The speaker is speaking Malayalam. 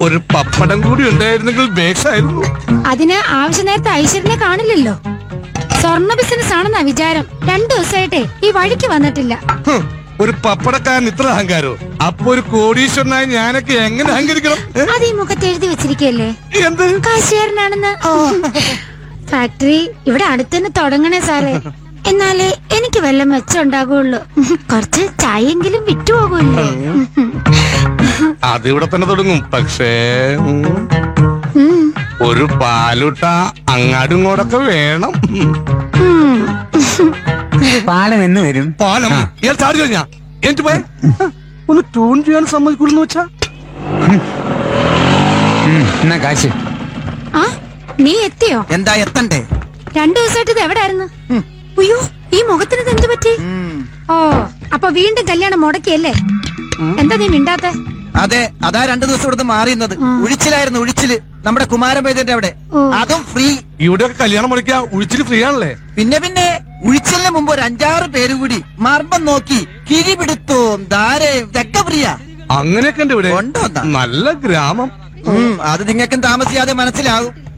ഒരു പപ്പടം കൂടി ഉണ്ടായിരുന്നെങ്കിൽ ബേസായിരുന്നു അതിന് ആവശ്യ നേരത്തെ ഐശ്വര്യനെ കാണില്ലല്ലോ സ്വർണ്ണ ബിസിനസ് ആണെന്നാ വിചാരം രണ്ടു ദിവസമായിട്ടേ ഈ വഴിക്ക് വന്നിട്ടില്ല ഹും, ഒരു പപ്പടക്കാരൻ ഇത്ര അഹങ്കാരോ അപ്പൊ ഒരു കോടീശ്വരനായി ഞാനൊക്കെ എങ്ങനെ അഹങ്കരിക്കണം ഏ? അത് ഈ മുഖത്ത് എഴുതി വെച്ചിരിക്കല്ലേ എന്ത് കാശുകാരനാണെന്ന് ഫാക്ടറി ഇവിടെ അടുത്തന്നെ തുടങ്ങണേ സാറേ എന്നാലേ എനിക്ക് വല്ല മെച്ചം ഉണ്ടാകുള്ളൂ കുറച്ച് ചായയെങ്കിലും വിറ്റുപോകൂല്ലേ അത് ഇവിടെ തന്നെ തുടങ്ങും പക്ഷേ ഉം, ഉം. ഒരു പാലുട്ട അങ്ങാടും ഇങ്ങോട്ടൊക്കെ വേണം ഉം. ഉം. പാലം എന്ന് വരും പാലം ഇയാൾ ചാടി കഴിഞ്ഞാ എന്നിട്ട് പോയെ ഒന്ന് ട്യൂൺ ചെയ്യാൻ സമ്മതിക്കൂലെന്ന് വെച്ചാ ഉം, എന്നാ കാശ് ആ നീ എത്തിയോ എന്താ എത്തണ്ടേ രണ്ടു ദിവസമായിട്ട് ഇത് എവിടായിരുന്നു അയ്യോ ഈ മുഖത്തിന് ഇത് എന്ത് പറ്റി ഓ അപ്പൊ വീണ്ടും കല്യാണം മുടക്കിയല്ലേ എന്താ നീ മിണ്ടാത്തെ അതെ അതാ രണ്ടു ദിവസം ഇവിടുന്ന് മാറിയുന്നത് ഉഴിച്ചിലായിരുന്നു ഉഴിച്ചില് നമ്മുടെ കുമാരപേദന്റെ അവിടെ ഓ. അതും ഫ്രീ ഇവിടെയൊക്കെ കല്യാണം മുടക്കിയ ഉഴിച്ചിട്ട് ഫ്രീ ആണല്ലേ പിന്നെ പിന്നെ ഉഴിച്ചിലിന് മുമ്പ് ഒരു അഞ്ചാറ് പേര് കൂടി മർമ്മം നോക്കി കിഴി പിടുത്തവും ധാരയും ഇതൊക്കെ ഫ്രീയാ അങ്ങനെയൊക്കെ ഉണ്ട് ഇവിടെ ഉണ്ടോ എന്നാ? നല്ല ഗ്രാമം ഉം, അത് നിങ്ങൾക്കും താമസിയാതെ മനസ്സിലാകും